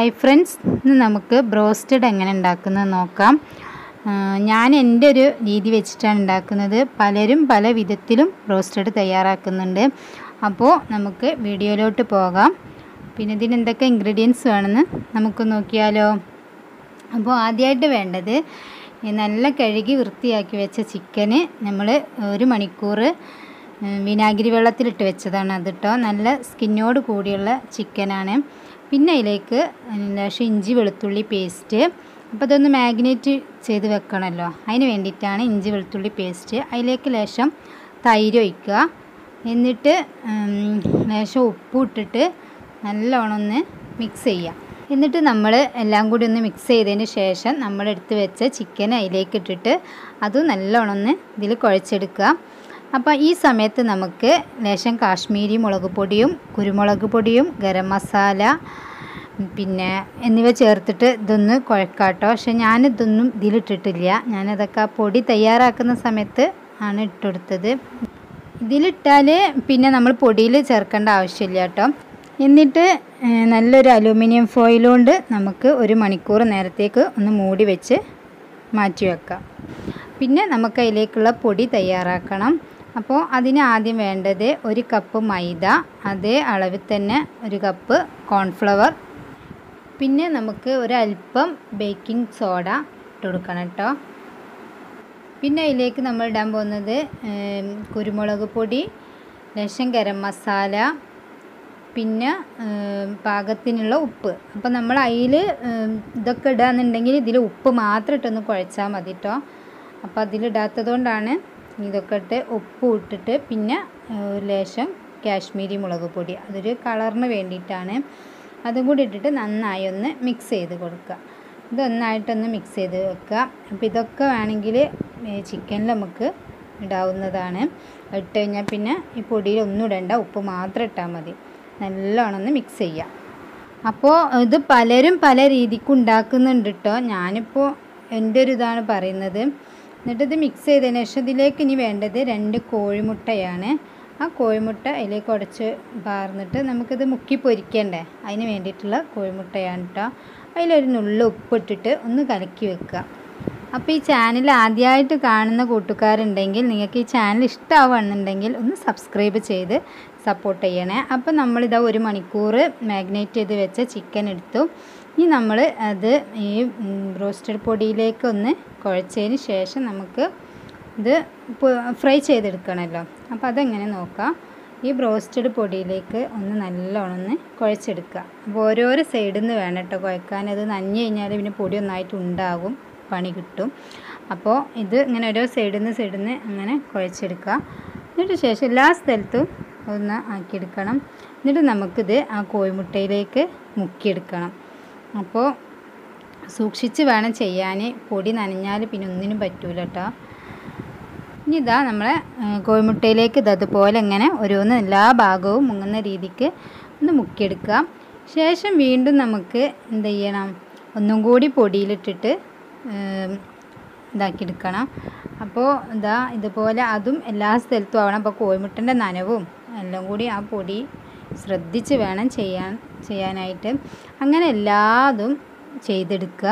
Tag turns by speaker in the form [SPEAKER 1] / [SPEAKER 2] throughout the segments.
[SPEAKER 1] hi friends ഇന്ന് നമുക്ക് broasted എങ്ങനെ ഉണ്ടാക്കുന്നത് നോക്കാം ആ, ഞാൻ എൻ്റെ ഒരു രീതി വെച്ചിട്ടാണ് ഉണ്ടാക്കുന്നത് പലരും പല വിധത്തിലും ബ്രോസ്റ്റഡ് തയ്യാറാക്കുന്നുണ്ട് അപ്പോൾ നമുക്ക് വീഡിയോയിലോട്ട് പോകാം പിന്നെ ഇതിന് എന്തൊക്കെ ഇൻഗ്രീഡിയൻസ് വേണമെന്ന് നമുക്ക് നോക്കിയാലോ അപ്പോൾ ആദ്യമായിട്ട് വേണ്ടത് ഈ നല്ല കഴുകി വൃത്തിയാക്കി വെച്ച ചിക്കന് നമ്മൾ ഒരു മണിക്കൂർ ഉം, വിനാഗിരി വെള്ളത്തിലിട്ട് വെച്ചതാണ് അത് കേട്ടോ നല്ല സ്കിന്നോട് കൂടിയുള്ള ചിക്കനാണ് പിന്നെ അതിലേക്ക് ലേശം ഇഞ്ചി വെളുത്തുള്ളി പേസ്റ്റ് അപ്പോൾ അതൊന്ന് മാഗ്നേറ്റ് ചെയ്ത് വെക്കണമല്ലോ അതിന് വേണ്ടിയിട്ടാണ് ഇഞ്ചി വെളുത്തുള്ളി പേസ്റ്റ് അതിലേക്ക് ലേശം തൈര് ഒഴിക്കുക എന്നിട്ട് ഉം, ലേശം ഉപ്പ് ഇട്ടിട്ട് നല്ലോണം ഒന്ന് മിക്സ് ചെയ്യുക എന്നിട്ട് നമ്മൾ എല്ലാം കൂടി ഒന്ന് മിക്സ് ചെയ്തതിന് ശേഷം നമ്മൾ എടുത്ത് വെച്ച ചിക്കൻ അതിലേക്ക് ഇട്ടിട്ട് അതും നല്ലോണം ഒന്ന് ഇതിൽ കുഴച്ചെടുക്കുക അപ്പോൾ ഈ സമയത്ത് നമുക്ക് ലേശം കാശ്മീരി മുളക് പൊടിയും കുരുമുളക് പൊടിയും ഗരം മസാല പിന്നെ എന്നിവ ചേർത്തിട്ട് ഇതൊന്ന് കുഴക്കാട്ടോ പക്ഷെ ഞാനിതൊന്നും ഇതിലിട്ടിട്ടില്ല ഞാനതൊക്കെ ആ പൊടി തയ്യാറാക്കുന്ന സമയത്ത് ആണ് ഇട്ടെടുത്തത് ഇതിലിട്ടാൽ പിന്നെ നമ്മൾ പൊടിയിൽ ചേർക്കേണ്ട ആവശ്യമില്ല കേട്ടോ എന്നിട്ട് ഏഹ്, നല്ലൊരു അലൂമിനിയം ഫോയിൽ കൊണ്ട് നമുക്ക് ഒരു മണിക്കൂർ നേരത്തേക്ക് ഒന്ന് മൂടി വെച്ച് മാറ്റി വെക്കാം പിന്നെ നമുക്ക് അതിലേക്കുള്ള പൊടി തയ്യാറാക്കണം അപ്പോൾ അതിന് ആദ്യം വേണ്ടത് ഒരു കപ്പ് മൈദ അതേ അളവിൽ തന്നെ ഒരു കപ്പ് കോൺഫ്ലവർ പിന്നെ നമുക്ക് ഒരല്പം ബേക്കിംഗ് സോഡ ഇട്ട് കൊടുക്കണം കേട്ടോ പിന്നെ അതിലേക്ക് നമ്മൾ ഇടാൻ പോകുന്നത് ഏം, കുരുമുളക് പൊടി ലേശം ഗരം മസാല പിന്നെ ഏം, പാകത്തിനുള്ള ഉപ്പ് അപ്പോൾ നമ്മൾ അതിൽ ഇതൊക്കെ ഇടാന്നുണ്ടെങ്കിൽ ഇതിൽ ഉപ്പ് മാത്രം ഇട്ടൊന്ന് കുഴച്ചാൽ മതി കേട്ടോ അപ്പോൾ അതിലിടാത്തത് കൊണ്ടാണ് ഇതൊക്കെ ഇട്ട് ഉപ്പ് ഇട്ടിട്ട് പിന്നെ ഏഹ്, ഒരു ലേശം കാശ്മീരി മുളക് പൊടി അതൊരു കളറിന് വേണ്ടിയിട്ടാണ് അതും കൂടി ഇട്ടിട്ട് നന്നായി ഒന്ന് മിക്സ് ചെയ്ത് കൊടുക്കുക ഇതൊന്നായിട്ടൊന്ന് മിക്സ് ചെയ്ത് വെക്കുക അപ്പോൾ ഇതൊക്കെ വേണമെങ്കിൽ ചിക്കനിൽ നമുക്ക് ഇടാവുന്നതാണ് ഇട്ട് കഴിഞ്ഞാൽ പിന്നെ ഈ പൊടിയിൽ ഒന്നും ഇടണ്ട ഉപ്പ് മാത്രം ഇട്ടാൽ മതി നല്ലോണം ഒന്ന് മിക്സ് ചെയ്യുക അപ്പോൾ ഇത് പലരും പല രീതിക്ക് ഉണ്ടാക്കുന്നുണ്ട് കേട്ടോ ഞാനിപ്പോൾ എൻ്റെ ഒരു ഇതാണ് പറയുന്നത് എന്നിട്ട് ഇത് മിക്സ് ചെയ്തതിന് ശേഷം ഇതിലേക്ക് ഇനി വേണ്ടത് രണ്ട് കോഴിമുട്ടയാണ് ആ കോഴിമുട്ട അതിലേക്ക് ഉടച്ച് പാർന്നിട്ട് നമുക്കിത് മുക്കി പൊരിക്കണ്ടേ അതിന് വേണ്ടിയിട്ടുള്ള കോഴിമുട്ടയാണ് കേട്ടോ അതിലൊരു നുള്ളു ഉപ്പിട്ടിട്ട് ഒന്ന് കലക്കി വെക്കുക അപ്പോൾ ഈ ചാനൽ ആദ്യമായിട്ട് കാണുന്ന കൂട്ടുകാരുണ്ടെങ്കിൽ നിങ്ങൾക്ക് ഈ ചാനൽ ഇഷ്ടമാവുകയാണെന്നുണ്ടെങ്കിൽ ഒന്ന് സബ്സ്ക്രൈബ് ചെയ്ത് സപ്പോർട്ട് ചെയ്യണേ അപ്പോൾ നമ്മളിതാ ഒരു മണിക്കൂർ മാഗ്നേറ്റ് ചെയ്ത് വെച്ച ചിക്കൻ എടുത്തു ഇനി നമ്മൾ അത് ഈ ബ്രോസ്റ്റഡ് പൊടിയിലേക്ക് ഒന്ന് കുഴച്ചതിന് ശേഷം നമുക്ക് ഇത് ഫ്രൈ ചെയ്തെടുക്കണമല്ലോ അപ്പോൾ അതെങ്ങനെ നോക്കാം ഈ ബ്രോസ്റ്റഡ് പൊടിയിലേക്ക് ഒന്ന് നല്ലോണം ഒന്ന് കുഴച്ചെടുക്കുക അപ്പോൾ ഓരോരോ സൈഡിൽ നിന്ന് വേണം കേട്ടോ കുഴക്കാൻ അത് നനഞ്ഞു കഴിഞ്ഞാൽ പിന്നെ പൊടി ഒന്നായിട്ട് ഉണ്ടാകും പണി കിട്ടും അപ്പോൾ ഇത് ഇങ്ങനെ ഓരോ സൈഡിൽ നിന്ന് സൈഡിൽ നിന്ന് അങ്ങനെ കുഴച്ചെടുക്കുക എന്നിട്ട് ശേഷം എല്ലാ സ്ഥലത്തും ഒന്ന് ആക്കിയെടുക്കണം എന്നിട്ട് നമുക്കിത് ആ കോഴിമുട്ടയിലേക്ക് മുക്കിയെടുക്കണം അപ്പോൾ സൂക്ഷിച്ച് വേണം ചെയ്യാൻ പൊടി നനഞ്ഞാൽ പിന്നെ ഒന്നിനും പറ്റൂല കേട്ടോ ഇനി ഇതാ നമ്മളെ ആ, കോഴിമുട്ടയിലേക്ക് ഇത് അതുപോലെ ഇങ്ങനെ ഓരോന്ന് എല്ലാ ഭാഗവും മുങ്ങുന്ന രീതിക്ക് ഒന്ന് മുക്കിയെടുക്കുക ശേഷം വീണ്ടും നമുക്ക് എന്ത് ചെയ്യണം ഒന്നും കൂടി പൊടിയിലിട്ടിട്ട് ഏം, ഇതാക്കിയെടുക്കണം അപ്പോൾ ഇതാ ഇതുപോലെ അതും എല്ലാ സ്ഥലത്തും ആവണം അപ്പോൾ കോഴിമുട്ടൻ്റെ നനവും എല്ലാം കൂടി ആ പൊടി ശ്രദ്ധിച്ച് വേണം ചെയ്യാൻ ചെയ്യാനായിട്ട് അങ്ങനെ എല്ലാതും ചെയ്തെടുക്കുക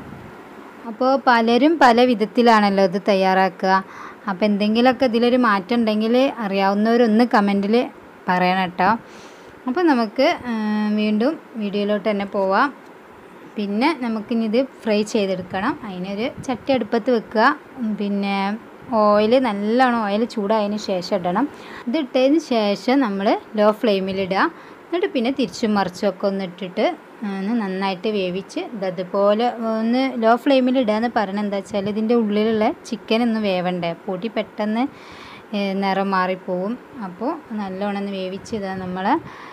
[SPEAKER 1] അപ്പോൾ പലരും പല വിധത്തിലാണല്ലോ ഇത് തയ്യാറാക്കുക അപ്പോൾ എന്തെങ്കിലുമൊക്കെ ഇതിലൊരു മാറ്റം ഉണ്ടെങ്കിൽ അറിയാവുന്നവരൊന്ന് കമൻറ്റിൽ പറയണം കേട്ടോ അപ്പോൾ നമുക്ക് ആ, വീണ്ടും വീഡിയോയിലോട്ട് തന്നെ പോവാം പിന്നെ നമുക്കിനി ഇത് ഫ്രൈ ചെയ്തെടുക്കണം അതിനൊരു ചട്ടി അടുപ്പത്ത് വെക്കുക ഉം, പിന്നെ ഓയിൽ നല്ലോണം ഓയിൽ ചൂടായതിന് ശേഷം ഇടണം ഇത് ഇട്ടതിന് ശേഷം നമ്മൾ ലോ ഫ്ലെയിമിലിടുക എന്നിട്ട് പിന്നെ തിരിച്ചും മറിച്ചും ഒക്കെ ഒന്ന് ഇട്ടിട്ട് ഒന്ന് നന്നായിട്ട് വേവിച്ച് ഇത് അതുപോലെ ഒന്ന് ലോ ഫ്ലെയിമിൽ ഇടുക എന്ന് പറഞ്ഞാൽ എന്താ വെച്ചാൽ ഇതിൻ്റെ ഉള്ളിലുള്ള ചിക്കൻ ഒന്ന് വേവണ്ടേ പൊടി പെട്ടെന്ന് ഏ, നിറം മാറിപ്പോവും അപ്പോൾ നല്ലോണം ഒന്ന് വേവിച്ച് ഇതാ നമ്മൾ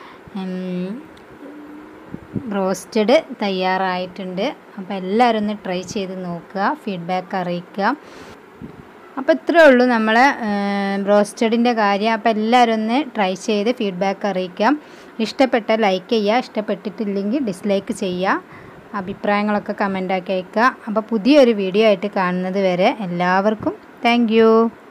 [SPEAKER 1] റോസ്റ്റഡ് തയ്യാറായിട്ടുണ്ട് അപ്പോൾ എല്ലാവരും ഒന്ന് ട്രൈ ചെയ്ത് നോക്കുക ഫീഡ്ബാക്ക് അറിയിക്കുക അപ്പോൾ ഇത്രയേ ഉള്ളൂ നമ്മൾ ബ്രോസ്റ്റഡിൻ്റെ കാര്യം അപ്പോൾ എല്ലാവരും ഒന്ന് ട്രൈ ചെയ്ത് ഫീഡ്ബാക്ക് അറിയിക്കാം ഇഷ്ടപ്പെട്ട ലൈക്ക് ചെയ്യുക ഇഷ്ടപ്പെട്ടിട്ടില്ലെങ്കിൽ ഡിസ്ലൈക്ക് ചെയ്യുക അഭിപ്രായങ്ങളൊക്കെ കമൻ്റാക്കി അയക്കുക അപ്പോൾ പുതിയൊരു വീഡിയോ ആയിട്ട് കാണുന്നത് വരെ എല്ലാവർക്കും താങ്ക്